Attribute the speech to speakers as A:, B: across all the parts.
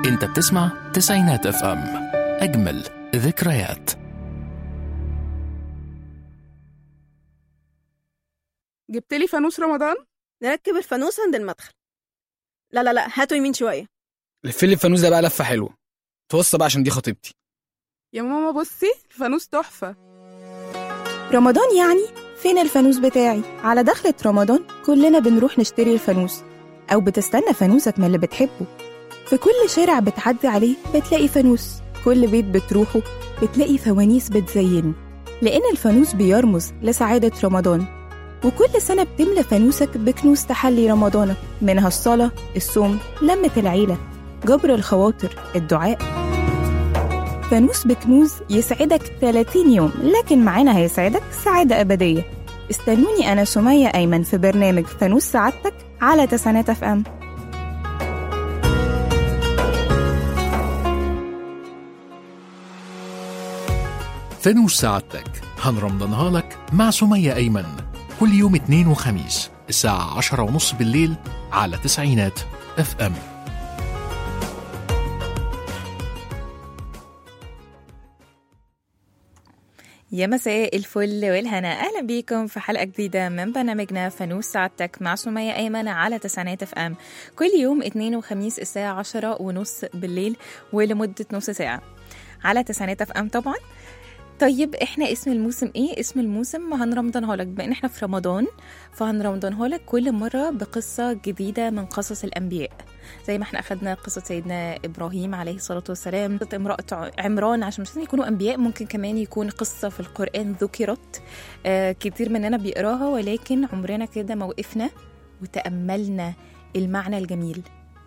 A: انت بتسمع تسعينات اف ام اجمل ذكريات
B: جبت لي فانوس رمضان
C: نركب الفانوس عند المدخل لا لا لا هاتوا يمين شوية
D: لف لي الفانوس ده بقى لفه حلوه توصى بقى عشان دي خطيبتي
B: يا ماما بصي الفانوس تحفة
E: رمضان يعني فين الفانوس بتاعي على دخلة رمضان كلنا بنروح نشتري الفانوس أو بتستنى فانوسك من اللي بتحبه في كل شارع بتعدي عليه بتلاقي فانوس كل بيت بتروحه بتلاقي فوانيس بتزينه لأن الفانوس بيرمز لسعادة رمضان وكل سنة بتملى فانوسك بكنوز تحلي رمضانك منها الصلاة الصوم لمة العيلة جبر الخواطر الدعاء فانوس بكنوز يسعدك 30 يوم لكن معانا هيسعدك سعادة أبدية استنوني أنا سمية أيمن في برنامج فانوس سعادتك على تسعينات اف ام
A: فانوس سعادتك هنرمضانها لك مع سمية أيمن كل يوم اثنين وخميس الساعة عشرة ونص بالليل على تسعينات اف ام
F: يا مساء الفل والهنا اهلا بيكم في حلقه جديده من برنامجنا فانوس سعادتك مع سمية ايمن على تسعينات اف ام كل يوم اثنين وخميس الساعه عشرة ونص بالليل ولمده نص ساعه على تسعينات اف ام طبعا طيب احنا اسم الموسم ايه اسم الموسم هنرمضانها لك بما ان احنا في رمضان فهنرمضانها لك كل مره بقصه جديده من قصص الانبياء زي ما احنا اخدنا قصه سيدنا ابراهيم عليه الصلاه والسلام قصه امراه عمران عشان مش لازم يكونوا انبياء ممكن كمان يكون قصه في القران ذكرت آه كتير مننا بيقراها ولكن عمرنا كده ما وقفنا وتاملنا المعنى الجميل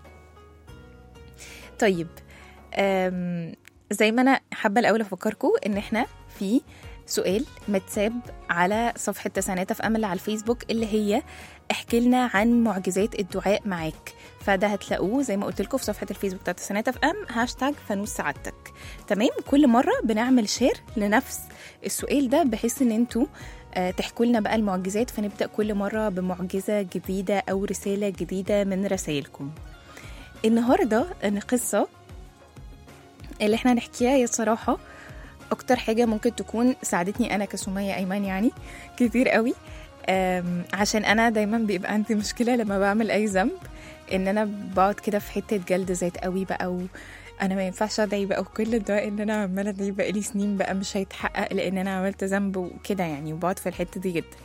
F: طيب آم، زي ما انا حابه الاول افكركم ان احنا في سؤال متساب على صفحه تسعينات اف ام اللي على الفيسبوك اللي هي احكي لنا عن معجزات الدعاء معاك فده هتلاقوه زي ما قلت لكم في صفحه الفيسبوك بتاعت تسعينات اف ام هاشتاج فانوس سعادتك تمام كل مره بنعمل شير لنفس السؤال ده بحيث ان انتوا آه، تحكوا لنا بقى المعجزات فنبدا كل مره بمعجزه جديده او رساله جديده من رسائلكم النهارده القصه اللي احنا هنحكيها هي الصراحة أكتر حاجة ممكن تكون ساعدتني أنا كسمية أيمن يعني كتير قوي أم، عشان أنا دايما بيبقى عندي مشكلة لما بعمل أي ذنب إن أنا بقعد كده في حتة جلد ذات قوي بقى و أنا ما ينفعش أدعي بقى وكل الدعاء اللي أنا عمالة أدعي بقالي سنين بقى مش هيتحقق لأن أنا عملت ذنب وكده يعني وبقعد في الحتة دي جدا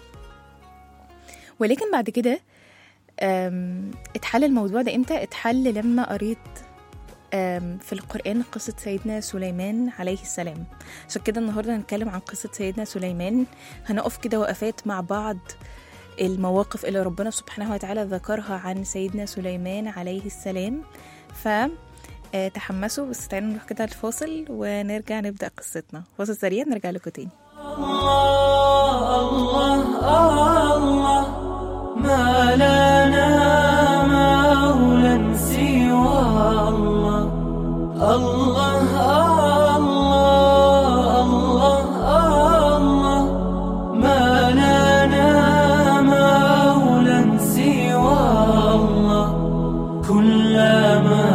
F: ولكن بعد كده أم، اتحل الموضوع ده امتى اتحل لما قريت آم، في القرآن قصة سيدنا سليمان عليه السلام عشان كده النهاردة هنتكلم عن قصة سيدنا سليمان هنقف كده وقفات مع بعض المواقف اللي ربنا سبحانه وتعالى ذكرها عن سيدنا سليمان عليه السلام ف آه، تحمسوا بس تعالوا نروح كده الفاصل ونرجع نبدأ قصتنا فاصل سريع نرجع لكم تاني
G: ما لنا مولى سوى الله الله الله الله الله ما لنا مولى سوى الله كلما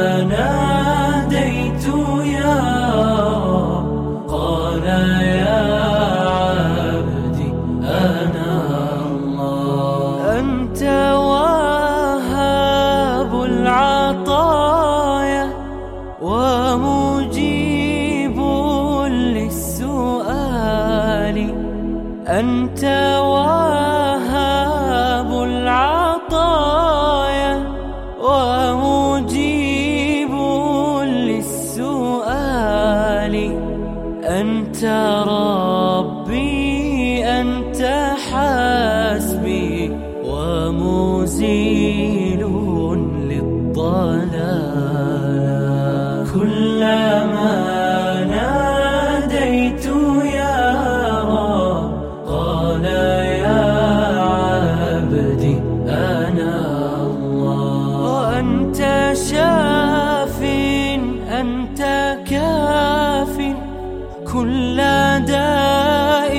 G: ناديت يا رب قال يا عبدي أنا الله أنت وهاب العطايا ومجيب للسؤال أنت وهاب العطايا ومجيب للسؤال أنت ربي أنت حسبي ومزيل للضلال كلما ناديت يا رب قال يا عبدي أنا الله وأنت شاف أنت كاف كل داء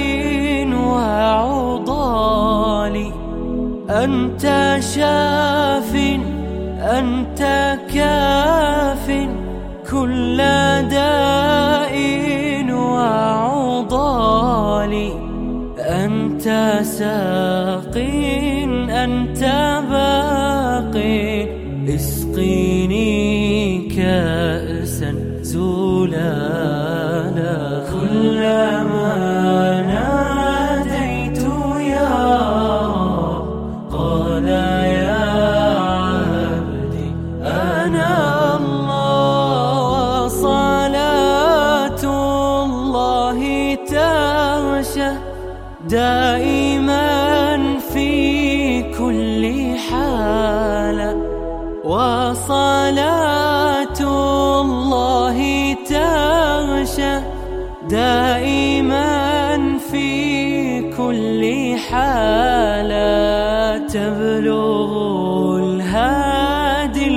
G: وعضال أنت شاف أنت كاف كل داء وعضال أنت ساق أنت باق اسقيني كأسا زلالا كلما ناديت يا رب قال يا عبدي أنا الله صلاة الله تغشى دائما في كل حالة وصلاة الله تغشى دائما في كل حالة تبلغ الهادي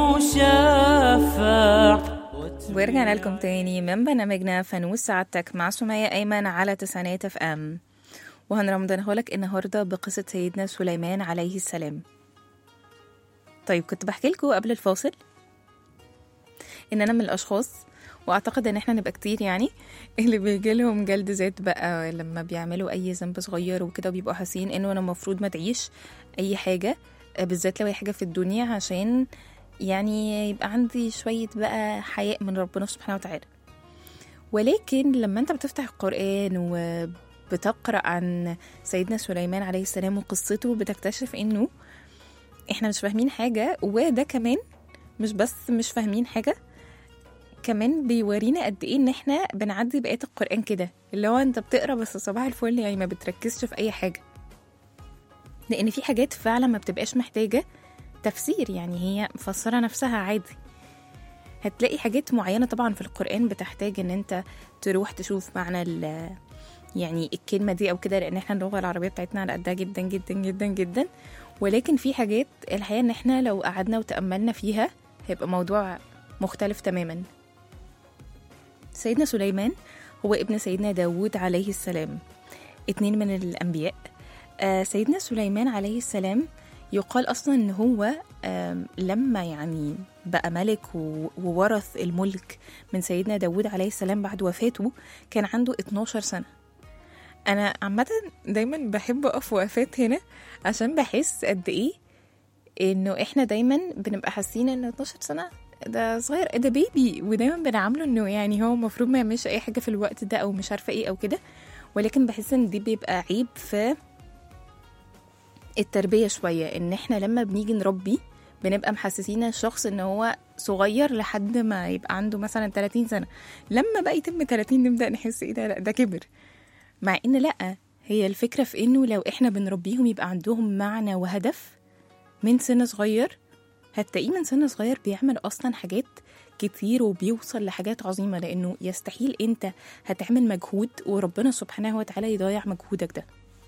G: المشفع
F: ورجعنا لكم تاني من برنامجنا فانوس سعادتك مع سمية أيمن على تسعينات اف ام وهنرمضانها لك النهارده بقصة سيدنا سليمان عليه السلام طيب كنت بحكي لكم قبل الفاصل ان انا من الاشخاص واعتقد ان احنا نبقى كتير يعني اللي بيجي لهم جلد ذات بقى لما بيعملوا اي ذنب صغير وكده وبيبقوا حاسين انه انا المفروض ما ادعيش اي حاجه آه، بالذات لو هي حاجه في الدنيا عشان يعني يبقى عندي شويه بقى حياء من ربنا سبحانه وتعالى ولكن لما انت بتفتح القران وبتقرا عن سيدنا سليمان عليه السلام وقصته بتكتشف انه احنا مش فاهمين حاجه وده كمان مش بس مش فاهمين حاجه كمان بيورينا قد ايه ان احنا بنعدي بقية القرآن كده اللي هو انت بتقرا بس صباح الفل يعني ما بتركزش في اي حاجة لان في حاجات فعلا ما بتبقاش محتاجة تفسير يعني هي مفسرة نفسها عادي هتلاقي حاجات معينة طبعا في القرآن بتحتاج ان انت تروح تشوف معنى ال يعني الكلمة دي او كده لان احنا اللغة العربية بتاعتنا على قدها جدا جدا جدا جدا ولكن في حاجات الحقيقة ان احنا لو قعدنا وتأملنا فيها هيبقى موضوع مختلف تماما سيدنا سليمان هو ابن سيدنا داود عليه السلام اتنين من الأنبياء آه سيدنا سليمان عليه السلام يقال أصلا إن هو آم، لما يعني بقى ملك و- وورث الملك من سيدنا داود عليه السلام بعد وفاته كان عنده 12 سنة أنا عامة دايما بحب أقف وقفات هنا عشان بحس قد إيه إنه إحنا دايما بنبقى حاسين إن 12 سنة ده صغير ده بيبي ودايما بنعامله انه يعني هو المفروض ما يعملش اي حاجه في الوقت ده او مش عارفه ايه او كده ولكن بحس ان دي بيبقى عيب في التربيه شويه ان احنا لما بنيجي نربي بنبقى محسسين الشخص ان هو صغير لحد ما يبقى عنده مثلا 30 سنه لما بقى يتم 30 نبدا نحس ايه ده لا ده كبر مع ان لا هي الفكره في انه لو احنا بنربيهم يبقى عندهم معنى وهدف من سن صغير هتلاقيه من سن صغير بيعمل اصلا حاجات كتير وبيوصل لحاجات عظيمه لانه يستحيل انت هتعمل مجهود وربنا سبحانه وتعالى يضيع مجهودك ده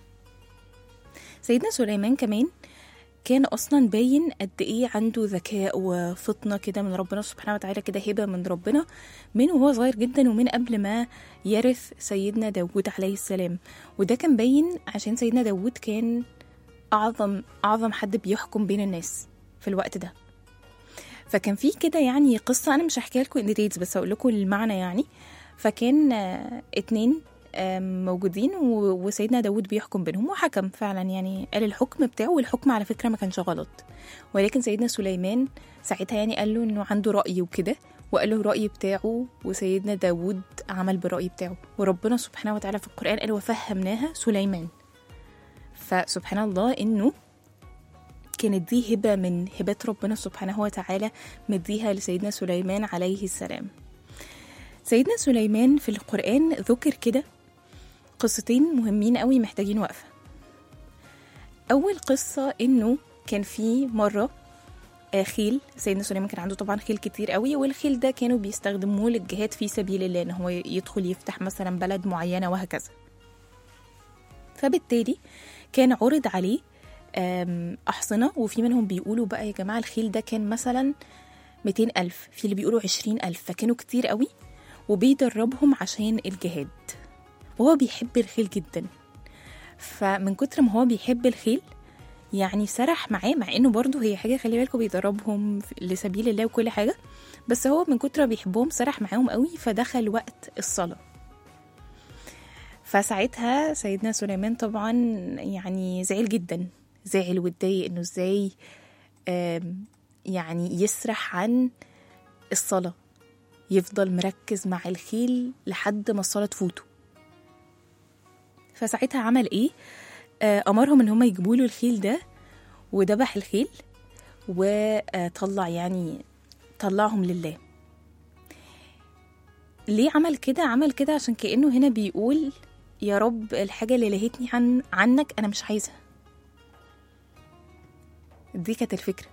F: سيدنا سليمان كمان كان اصلا باين قد ايه عنده ذكاء وفطنه كده من ربنا سبحانه وتعالى كده هبه من ربنا من وهو صغير جدا ومن قبل ما يرث سيدنا داود عليه السلام وده كان باين عشان سيدنا داود كان اعظم اعظم حد بيحكم بين الناس في الوقت ده فكان في كده يعني قصه انا مش هحكيها لكم ان ديتيلز بس هقول لكم المعنى يعني فكان آه، اتنين آم، موجودين و- وسيدنا داود بيحكم بينهم وحكم فعلا يعني قال الحكم بتاعه والحكم على فكره ما كانش غلط ولكن سيدنا سليمان ساعتها يعني قال له انه عنده راي وكده وقال له الراي بتاعه وسيدنا داود عمل بالراي بتاعه وربنا سبحانه وتعالى في القران قال وفهمناها سليمان فسبحان الله انه كانت دي هبة من هبات ربنا سبحانه وتعالى مديها لسيدنا سليمان عليه السلام سيدنا سليمان في القرآن ذكر كده قصتين مهمين قوي محتاجين وقفة أول قصة إنه كان في مرة آه، خيل سيدنا سليمان كان عنده طبعا خيل كتير قوي والخيل ده كانوا بيستخدموه للجهاد في سبيل الله ان هو يدخل يفتح مثلا بلد معينة وهكذا فبالتالي كان عرض عليه آم، أحصنة وفي منهم بيقولوا بقى يا جماعة الخيل ده كان مثلا 200 ألف في اللي بيقولوا 20 ألف فكانوا كتير قوي وبيدربهم عشان الجهاد وهو بيحب الخيل جدا فمن كتر ما هو بيحب الخيل يعني سرح معاه مع انه برضه هي حاجه خلي بالكم بيدربهم في- لسبيل الله وكل حاجه بس هو من كتر ما بيحبهم سرح معاهم قوي فدخل وقت الصلاه فساعتها سيدنا سليمان طبعا يعني زعل جدا زعل واتضايق انه ازاي آم، يعني يسرح عن الصلاه يفضل مركز مع الخيل لحد ما الصلاه تفوته فساعتها عمل ايه آه، امرهم ان هم يجيبوا له الخيل ده وذبح الخيل وطلع يعني طلعهم لله ليه عمل كده عمل كده عشان كانه هنا بيقول يا رب الحاجه اللي لهتني عن عنك انا مش عايزها دي كانت الفكره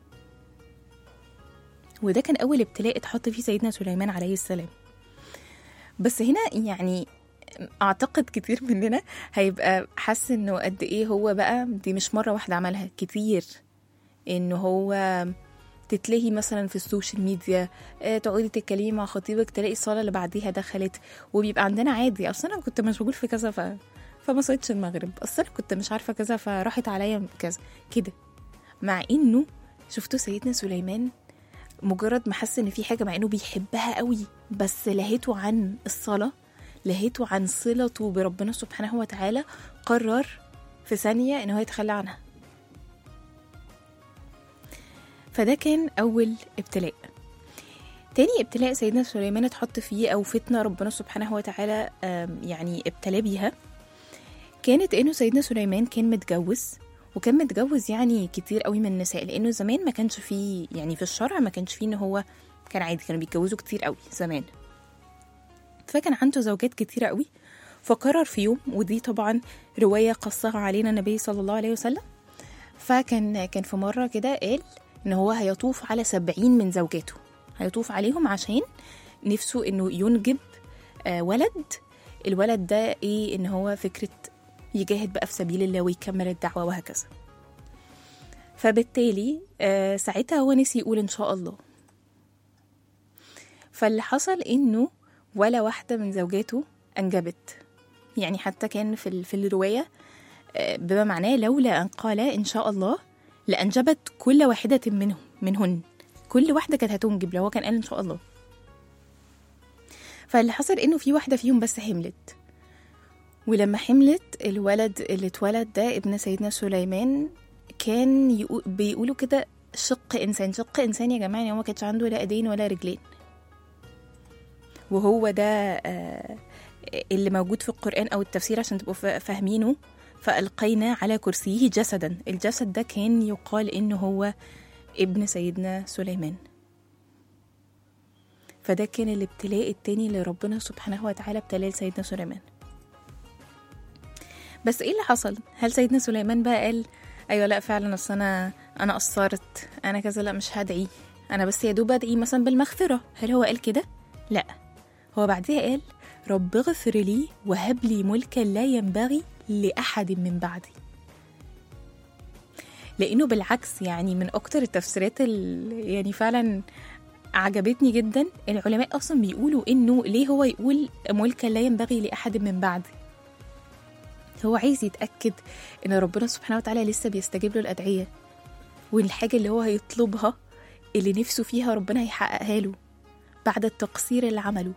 F: وده كان اول ابتلاء اتحط فيه سيدنا سليمان عليه السلام بس هنا يعني اعتقد كتير مننا هيبقى حاسس انه قد ايه هو بقى دي مش مره واحده عملها كتير انه هو تتلهي مثلا في السوشيال ميديا آه، تقعدي تتكلمي مع خطيبك تلاقي الصلاه اللي بعديها دخلت وبيبقى عندنا عادي اصل انا كنت مشغول في كذا ف فما صليتش المغرب اصل انا كنت مش عارفه كذا فراحت عليا كذا كده مع انه شفتوا سيدنا سليمان مجرد ما حس ان في حاجه مع انه بيحبها قوي بس لهيته عن الصلاه لهيته عن صلته بربنا سبحانه وتعالى قرر في ثانيه ان هو يتخلى عنها فده كان اول ابتلاء تاني ابتلاء سيدنا سليمان اتحط فيه او فتنه ربنا سبحانه وتعالى آم، يعني ابتلاه بيها كانت انه سيدنا سليمان كان متجوز وكان متجوز يعني كتير قوي من النساء لانه زمان ما كانش فيه يعني في الشرع ما كانش فيه ان هو كان عادي كانوا بيتجوزوا كتير قوي زمان فكان عنده زوجات كتيرة قوي فقرر في يوم ودي طبعا رواية قصها علينا النبي صلى الله عليه وسلم فكان كان في مرة كده قال إن هو هيطوف على سبعين من زوجاته هيطوف عليهم عشان نفسه إنه ينجب آه ولد الولد ده إيه إن هو فكرة يجاهد بقى في سبيل الله ويكمل الدعوة وهكذا فبالتالي آه ساعتها هو نسي يقول إن شاء الله فاللي حصل إنه ولا واحدة من زوجاته أنجبت يعني حتى كان في, ال- في الرواية آه، بما معناه لولا أن قال إن شاء الله لأنجبت كل واحدة منهم منهن كل واحدة كانت هتنجب لو هو كان قال إن شاء الله فاللي حصل إنه في واحدة فيهم بس حملت ولما حملت الولد اللي اتولد ده ابن سيدنا سليمان كان يقو- بيقولوا كده شق إنسان شق إنسان يا جماعة يعني هو ما كانش عنده لا إيدين ولا رجلين وهو ده آه، اللي موجود في القرآن أو التفسير عشان تبقوا فا- فاهمينه فألقينا على كرسيه جسدا الجسد ده كان يقال إنه هو ابن سيدنا سليمان فده كان الابتلاء التاني اللي ربنا سبحانه وتعالى ابتلاه لسيدنا سليمان بس ايه اللي حصل هل سيدنا سليمان بقى قال ايوه لا فعلا اصل انا انا قصرت انا كذا لا مش هدعي انا بس يا دوب ادعي مثلا بالمغفره هل هو قال كده لا هو بعدها قال رب اغفر لي وهب لي ملكا لا ينبغي لأحد من بعدي لأنه بالعكس يعني من أكتر التفسيرات اللي يعني فعلا عجبتني جدا العلماء أصلا بيقولوا إنه ليه هو يقول ملكا لا ينبغي لأحد من بعدي هو عايز يتأكد إن ربنا سبحانه وتعالى لسه بيستجيب له الأدعية والحاجة اللي هو هيطلبها اللي نفسه فيها ربنا هيحققها له بعد التقصير اللي عمله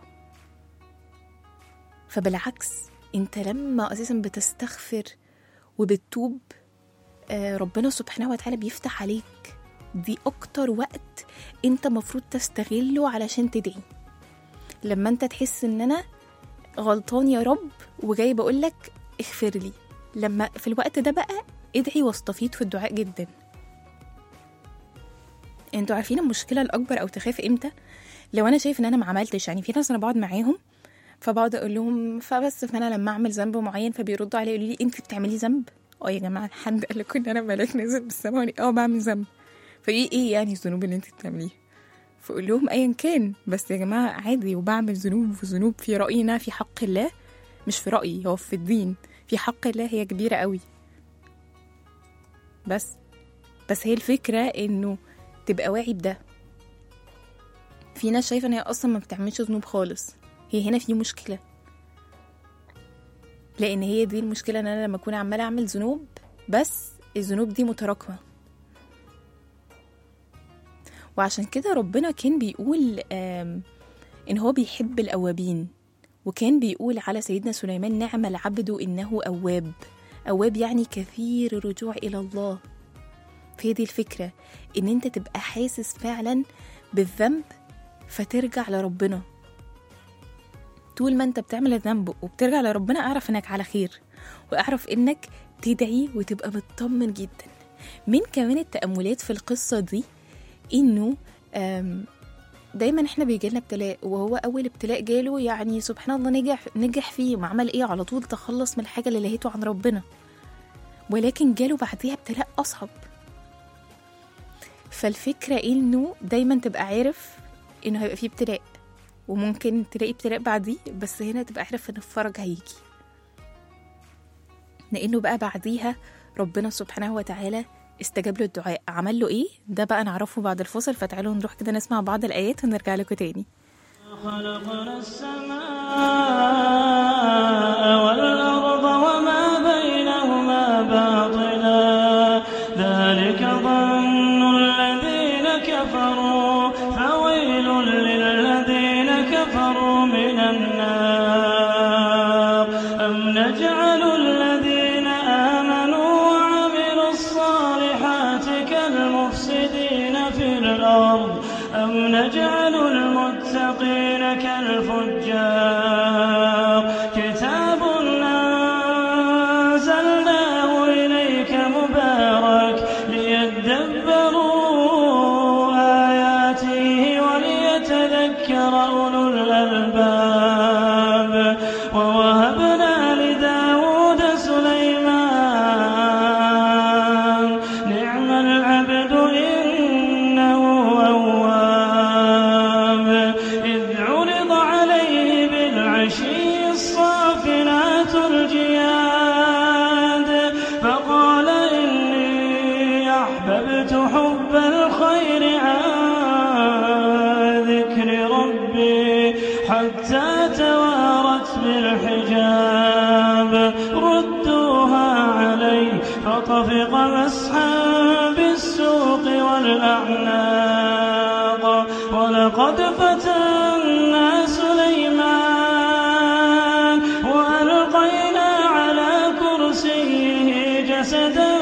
F: فبالعكس انت لما اساسا بتستغفر وبتتوب آه، ربنا سبحانه وتعالى بيفتح عليك دي اكتر وقت انت مفروض تستغله علشان تدعي لما انت تحس ان انا غلطان يا رب وجاي بقولك اغفر لي لما في الوقت ده بقى ادعي واستفيض في الدعاء جدا انتوا عارفين المشكله الاكبر او تخاف امتى لو انا شايف ان انا ما عملتش يعني في ناس انا بقعد معاهم فبقعد اقول لهم فبس فانا لما اعمل ذنب معين فبيردوا علي يقولوا لي انت بتعملي ذنب اه يا جماعه حد قال لكم ان انا ملاك نازل بالسماء وأنا- اه بعمل ذنب فايه ايه يعني الذنوب اللي انت بتعمليها فاقول لهم ايا كان بس يا جماعه عادي وبعمل ذنوب وذنوب في راينا في حق الله مش في رايي هو في الدين في حق الله هي كبيره قوي بس بس هي الفكره انه تبقى واعي بده في ناس شايفه ان هي اصلا ما بتعملش ذنوب خالص هي هنا في مشكله لان هي دي المشكله ان انا لما اكون عماله اعمل ذنوب بس الذنوب دي متراكمة وعشان كده ربنا كان بيقول آم، إن هو بيحب الأوابين وكان بيقول على سيدنا سليمان نعم العبد إنه أواب أواب يعني كثير الرجوع إلى الله فهي دي الفكرة إن أنت تبقى حاسس فعلا بالذنب فترجع لربنا طول ما أنت بتعمل الذنب وبترجع لربنا أعرف إنك على خير وأعرف إنك تدعي وتبقى مطمن جدا من كمان التأملات في القصة دي إنه آم، دايما احنا بيجي لنا ابتلاء وهو اول ابتلاء جاله يعني سبحان الله نجح نجح فيه وعمل ايه على طول تخلص من الحاجه اللي لهيته عن ربنا ولكن جاله بعديها ابتلاء اصعب فالفكره انه دايما تبقى عارف انه هيبقى فيه ابتلاء وممكن تلاقي ابتلاء بعديه بس هنا تبقى عارف ان الفرج هيجي لانه بقى بعديها ربنا سبحانه وتعالى استجاب له الدعاء عمل له ايه ده بقى نعرفه بعد الفصل فتعالوا نروح كده نسمع بعض الايات ونرجع لكم تاني
G: خلقنا السماء والأرض وما بينهما باطلا ذلك ظن الذين كفروا فويل للذين كفروا من النار أم نجعل الذين آمنوا وعملوا الصالحات كالمفسدين في الأرض أم نجعل المتقين كالفجار كتاب أنزلناه إليك مبارك ليدبروا آياته وليتذكر أولو الألباب ووهبنا لداود سليمان نعم العبد إنه أواب إذ عرض عليه بالعشي الصافنات الجياد فقال إني أحببت حب الخير عن ذكر ربي حتى توارت بالحجاب ردوها علي فطفق مسحا بالسوق والأعناق ولقد فتنا سليمان وألقينا على كرسيه جسدا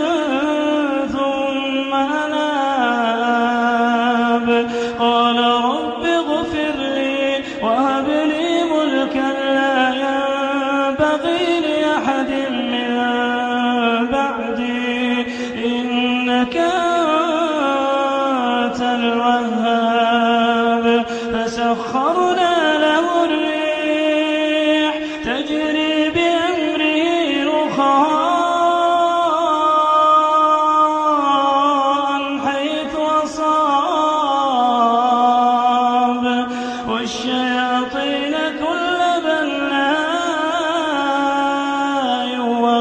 G: ثم أناب قال رب اغفر لي وهب لي ملكا لا ينبغي لأحد من بعدي إنك أنت الوهاب فسخرنا له الريح تجري بأمره رخاء حيث أصاب والشياطين كل بناء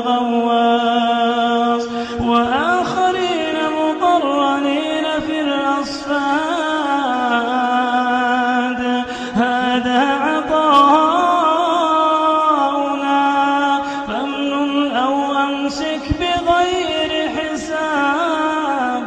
G: وغواص وآخرين مقرنين في الأصفاد هذا عطاؤنا فامنن أو أمسك بغير حساب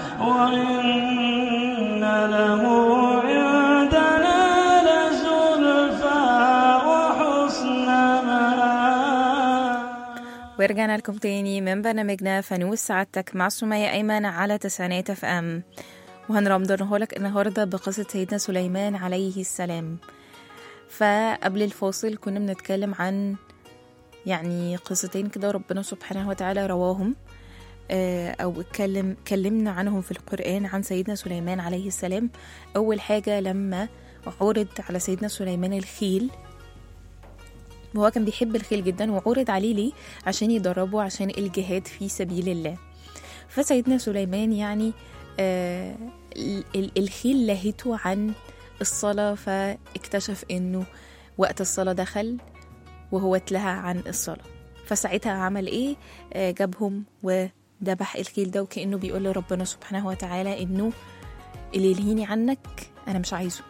G: وإن له عندنا لزلفى وحسن مآب
F: ورجعنا لكم تاني من برنامجنا فانوس سعادتك مع سمية أيمن على تسعينات اف ام وهنرمضنه لك النهاردة بقصة سيدنا سليمان عليه السلام فقبل الفاصل كنا بنتكلم عن يعني قصتين كده ربنا سبحانه وتعالى رواهم آه، أو اتكلم كلمنا عنهم في القرآن عن سيدنا سليمان عليه السلام أول حاجة لما عرض على سيدنا سليمان الخيل وهو كان بيحب الخيل جدا وعرض عليه ليه عشان يدربه عشان الجهاد في سبيل الله فسيدنا سليمان يعني آه ال- ال- الخيل لهته عن الصلاة فاكتشف انه وقت الصلاة دخل وهو اتلهى عن الصلاة فساعتها عمل ايه آه جابهم وذبح الخيل ده وكأنه بيقول لربنا سبحانه وتعالى انه اللي يلهيني عنك انا مش عايزه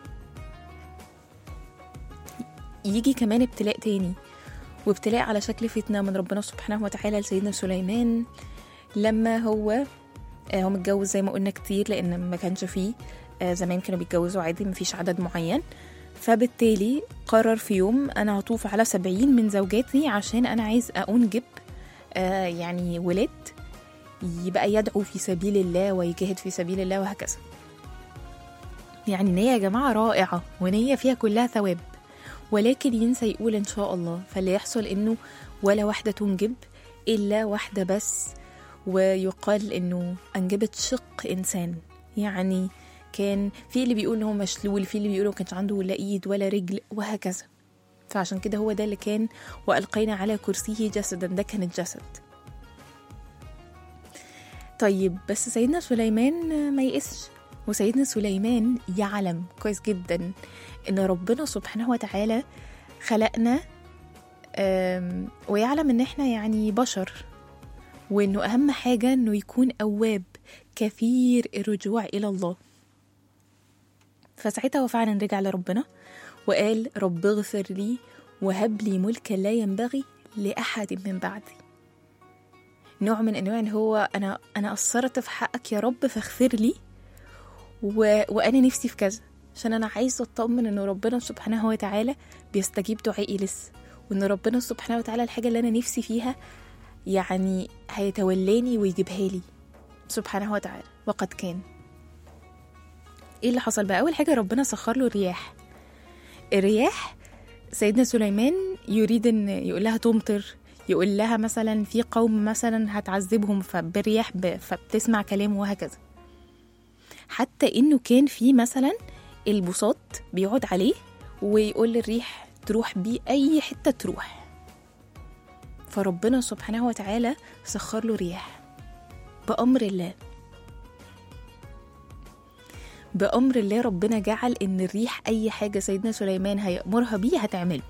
F: يجي كمان ابتلاء تاني وابتلاء على شكل فتنة من ربنا سبحانه وتعالى لسيدنا سليمان لما هو آه، هو متجوز زي ما قلنا كتير لان ما كانش فيه آه، زمان كانوا بيتجوزوا عادي مفيش عدد معين فبالتالي قرر في يوم انا هطوف على سبعين من زوجاتي عشان انا عايز انجب آه، يعني ولاد يبقى يدعو في سبيل الله ويجاهد في سبيل الله وهكذا يعني نية يا جماعة رائعة ونية فيها كلها ثواب ولكن ينسى يقول إن شاء الله فاللي يحصل إنه ولا واحدة تنجب إلا واحدة بس ويقال إنه أنجبت شق إنسان يعني كان في اللي بيقول إن هو مشلول في اللي بيقول ما كانش عنده لا إيد ولا رجل وهكذا فعشان كده هو ده اللي كان وألقينا على كرسيه جسدا ده كان الجسد طيب بس سيدنا سليمان ما يئسش وسيدنا سليمان يعلم كويس جدا ان ربنا سبحانه وتعالى خلقنا آم، ويعلم ان احنا يعني بشر وانه اهم حاجه انه يكون اواب كثير الرجوع الى الله فساعتها هو فعلا رجع لربنا وقال رب اغفر لي وهب لي ملكا لا ينبغي لاحد من بعدي نوع من انواع ان هو انا انا قصرت في حقك يا رب فاغفر لي و... وانا نفسي في كذا عشان انا عايزه اطمن ان ربنا سبحانه وتعالى بيستجيب دعائي لسه وان ربنا سبحانه وتعالى الحاجه اللي انا نفسي فيها يعني هيتولاني ويجيبها لي سبحانه وتعالى وقد كان ايه اللي حصل بقى اول حاجه ربنا سخر له الرياح الرياح سيدنا سليمان يريد ان يقول لها تمطر يقول لها مثلا في قوم مثلا هتعذبهم فبالرياح ب... فبتسمع كلامه وهكذا حتى انه كان في مثلا البساط بيقعد عليه ويقول للريح تروح بيه اي حته تروح فربنا سبحانه وتعالى سخر له رياح بامر الله بامر الله ربنا جعل ان الريح اي حاجه سيدنا سليمان هيامرها بيه هتعمله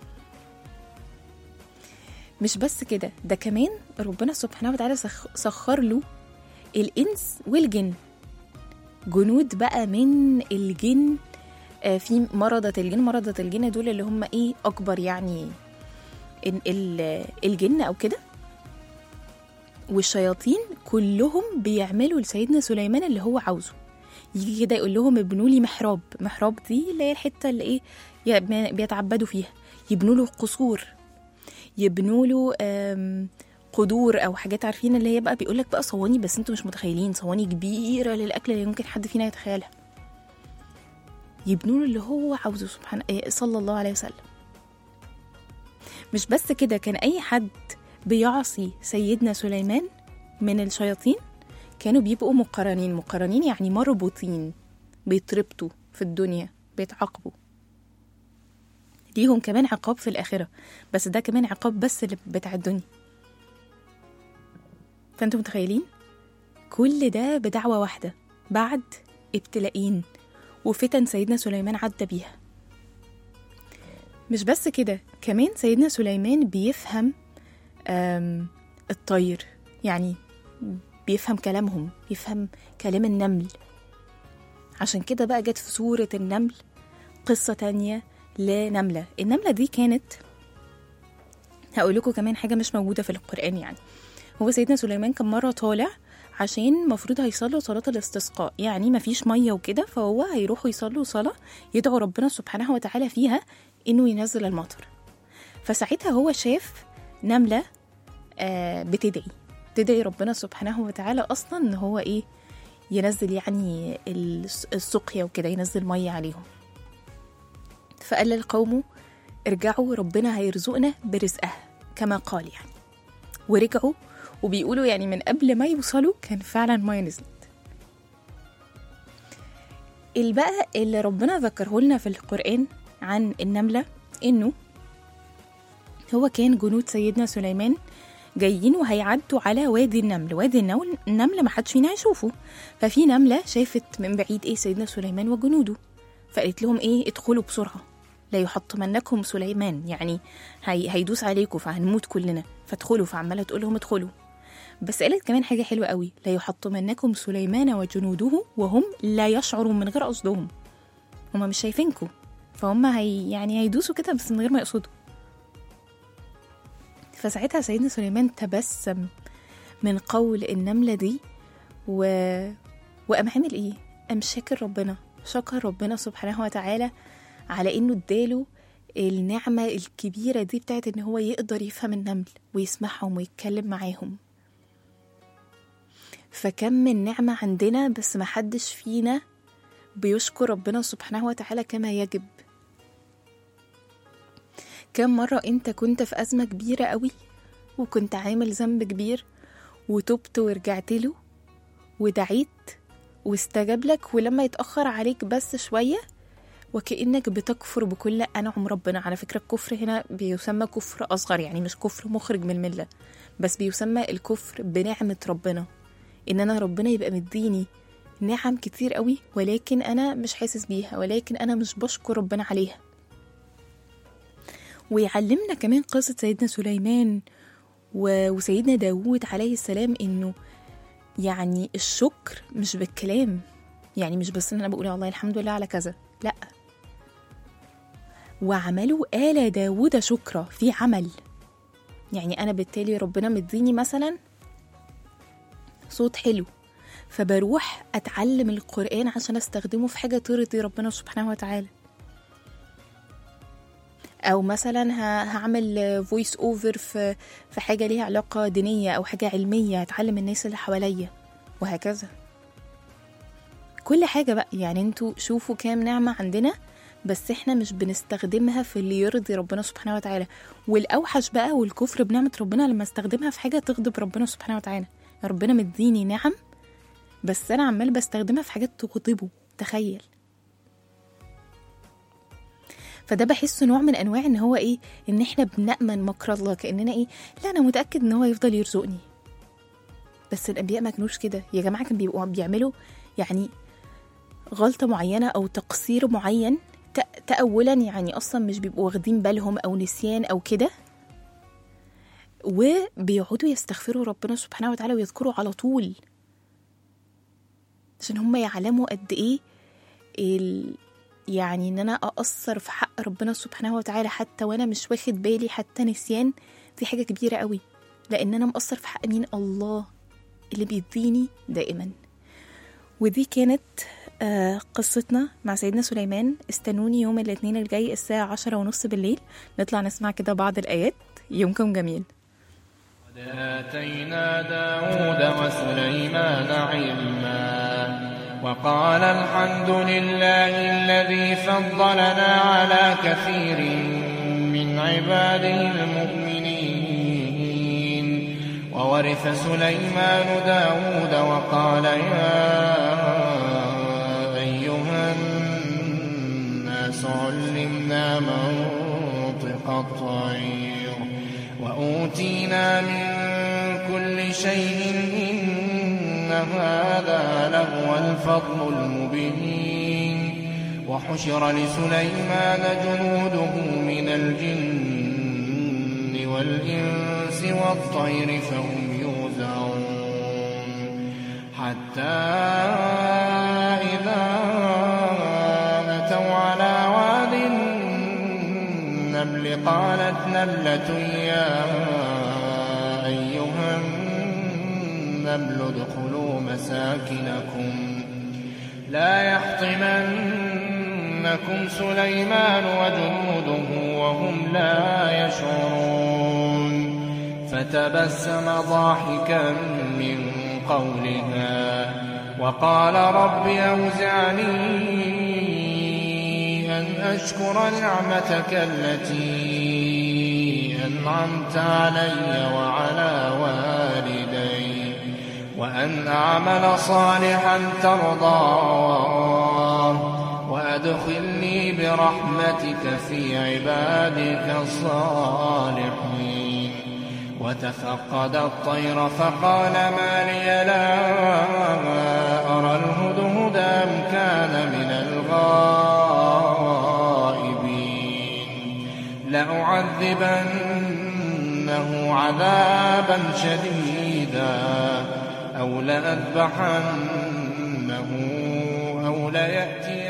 F: مش بس كده ده كمان ربنا سبحانه وتعالى سخ- سخر له الانس والجن جنود بقى من الجن آه، في مرضة الجن مرضة الجن دول اللي هم ايه اكبر يعني ال- ال- الجن او كده والشياطين كلهم بيعملوا لسيدنا سليمان اللي هو عاوزه يجي كده يقول لهم ابنوا لي محراب محراب دي اللي هي الحته اللي ايه يا- بيتعبدوا فيها يبنوا له قصور يبنوا له آم، قدور او حاجات عارفين اللي هي بقى بيقول لك بقى صواني بس انتوا مش متخيلين صواني كبيره للاكل اللي يمكن حد فينا يتخيلها يبنوا له اللي هو عاوزه سبحان إيه، صلى الله عليه وسلم مش بس كده كان اي حد بيعصي سيدنا سليمان من الشياطين كانوا بيبقوا مقرنين مقرنين يعني مربوطين بيتربطوا في الدنيا بيتعاقبوا ليهم كمان عقاب في الآخرة بس ده كمان عقاب بس اللي بتاع الدنيا فانتوا متخيلين كل ده بدعوة واحدة بعد ابتلاءين وفتن سيدنا سليمان عدى بيها مش بس كده كمان سيدنا سليمان بيفهم آم، الطير يعني بيفهم كلامهم بيفهم كلام النمل عشان كده بقى جت في سورة النمل قصة تانية لنملة النملة دي كانت هقول لكم كمان حاجة مش موجودة في القرآن يعني هو سيدنا سليمان كان مرة طالع عشان المفروض هيصلوا صلاة الاستسقاء يعني مفيش مية وكده فهو هيروحوا يصلوا صلاة يدعو ربنا سبحانه وتعالى فيها إنه ينزل المطر فساعتها هو شاف نملة آه بتدعي تدعي ربنا سبحانه وتعالى أصلا إن هو إيه ينزل يعني الس- السقيا وكده ينزل مية عليهم فقال للقوم ارجعوا ربنا هيرزقنا برزقها كما قال يعني ورجعوا وبيقولوا يعني من قبل ما يوصلوا كان فعلا ميه نزلت البقى اللي ربنا ذكره لنا في القرآن عن النملة إنه هو كان جنود سيدنا سليمان جايين وهيعدوا على وادي النمل وادي النمل النمل ما حدش فينا هيشوفه ففي نملة شافت من بعيد ايه سيدنا سليمان وجنوده فقالت لهم ايه ادخلوا بسرعة لا يحطمنكم سليمان يعني هي هيدوس عليكم فهنموت كلنا فادخلوا فعمالة تقول لهم ادخلوا بس قالت كمان حاجة حلوة قوي لا يحطمنكم سليمان وجنوده وهم لا يشعرون من غير قصدهم هما مش شايفينكم فهم هي يعني هيدوسوا كده بس من غير ما يقصدوا فساعتها سيدنا سليمان تبسم من قول النملة دي و... وقام عامل ايه قام شاكر ربنا شكر ربنا سبحانه وتعالى على انه اداله النعمة الكبيرة دي بتاعت ان هو يقدر يفهم النمل ويسمعهم ويتكلم معاهم فكم من نعمة عندنا بس محدش فينا بيشكر ربنا سبحانه وتعالى كما يجب كم مرة انت كنت في أزمة كبيرة قوي وكنت عامل ذنب كبير وتبت ورجعت له ودعيت واستجاب لك ولما يتأخر عليك بس شوية وكأنك بتكفر بكل أنعم ربنا على فكرة الكفر هنا بيسمى كفر أصغر يعني مش كفر مخرج من الملة بس بيسمى الكفر بنعمة ربنا إن أنا ربنا يبقى مديني نعم كتير قوي ولكن أنا مش حاسس بيها ولكن أنا مش بشكر ربنا عليها ويعلمنا كمان قصة سيدنا سليمان و- وسيدنا داود عليه السلام إنه يعني الشكر مش بالكلام يعني مش بس ان انا بقول والله الحمد لله على كذا لا وعملوا آل داود شكرا في عمل يعني أنا بالتالي ربنا مديني مثلا صوت حلو فبروح أتعلم القرآن عشان أستخدمه في حاجة ترضي ربنا سبحانه وتعالى أو مثلا ه- هعمل فويس أوفر في في حاجة ليها علاقة دينية أو حاجة علمية هتعلم الناس اللي حواليا وهكذا كل حاجة بقى يعني انتوا شوفوا كام نعمة عندنا بس احنا مش بنستخدمها في اللي يرضي ربنا سبحانه وتعالى والاوحش بقى والكفر بنعمة ربنا لما استخدمها في حاجة تغضب ربنا سبحانه وتعالى يا ربنا مديني نعم بس انا عمال بستخدمها في حاجات تغضبه تخيل فده بحسه نوع من انواع ان هو ايه ان احنا بنأمن مكر الله كاننا ايه لا انا متأكد ان هو يفضل يرزقني بس الانبياء ما كانوش كده يا جماعه كانوا بيبقوا بيعملوا يعني غلطة معينة أو تقصير معين تأ- تأولا يعني أصلا مش بيبقوا واخدين بالهم أو نسيان أو كده وبيقعدوا يستغفروا ربنا سبحانه وتعالى ويذكروا على طول عشان هم يعلموا قد إيه ال... يعني إن أنا أقصر في حق ربنا سبحانه وتعالى حتى وأنا مش واخد بالي حتى نسيان دي حاجة كبيرة قوي لأن أنا مقصر في حق مين الله اللي بيديني دائما ودي كانت آه، قصتنا مع سيدنا سليمان استنوني يوم الاثنين الجاي الساعة عشرة ونص بالليل نطلع نسمع كده بعض الآيات يومكم جميل
G: آتينا داود وسليمان علما وقال الحمد لله الذي فضلنا على كثير من عباده المؤمنين وورث سليمان داود وقال يا أيها الناس علمنا منطق الطير وأوتينا من كل شيء إن هذا لهو الفضل المبين وحشر لسليمان جنوده من الجن والإنس والطير فهم يوزعون حتى إذا أتوا على واد النمل قالت نملة يا أيها النمل ادخلوا مساكنكم لا يحطمنكم سليمان وجنوده وهم لا يشعرون فتبسم ضاحكا من قولها وقال رب أوزعني أن أشكر نعمتك التي أنعمت علي وعلى والدي وأن أعمل صالحا ترضاه وأدخلني برحمتك في عبادك الصالحين وتفقد الطير فقال ما لي لا أرى الهدهد أم كان من الغائبين لأعذبنه عذابا شديدا أو لأذبحنه أو ليأتين